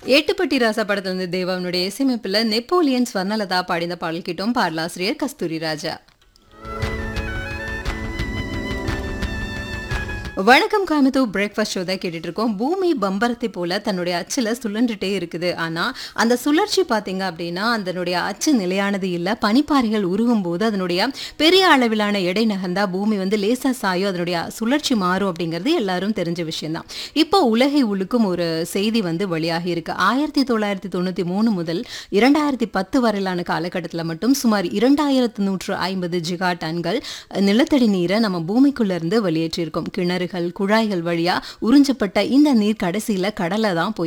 ஏட்டுப்பட்டி ராசா படத்துல இருந்து தேவாவுடைய இசையமைப்புல நெப்போலியன் ஸ்வர்ணலதா பாடின பாடல் கிட்டோம் பாடலாசிரியர் கஸ்தூரி ராஜா வணக்கம் கோயம்புத்தூர் பிரேக்ஃபாஸ்ட் ஷோ தான் கேட்டுட்டு இருக்கோம் பூமி பம்பரத்தை போல தன்னுடைய அச்சில் சுழன்றுட்டே இருக்குது ஆனால் அந்த சுழற்சி பார்த்தீங்க அப்படின்னா அதனுடைய அச்சு நிலையானது இல்லை பனிப்பாறைகள் உருகும் போது அதனுடைய பெரிய அளவிலான எடை நகர்ந்தா பூமி வந்து லேசா சாயும் அதனுடைய சுழற்சி மாறும் அப்படிங்கிறது எல்லாரும் தெரிஞ்ச விஷயம்தான் இப்போ உலகை உழுக்கும் ஒரு செய்தி வந்து வெளியாகி இருக்கு ஆயிரத்தி தொள்ளாயிரத்தி தொண்ணூற்றி மூணு முதல் இரண்டாயிரத்தி பத்து வரையிலான காலகட்டத்தில் மட்டும் சுமார் இரண்டாயிரத்து நூற்று ஐம்பது ஜிகா டன்கள் நிலத்தடி நீரை நம்ம பூமிக்குள்ள இருந்து வெளியேற்றியிருக்கோம் கிணறுகள் குழாய்கள் வழியா உறிஞ்சப்பட்ட இந்த நீர் கடைசியில கடலை தான் போய்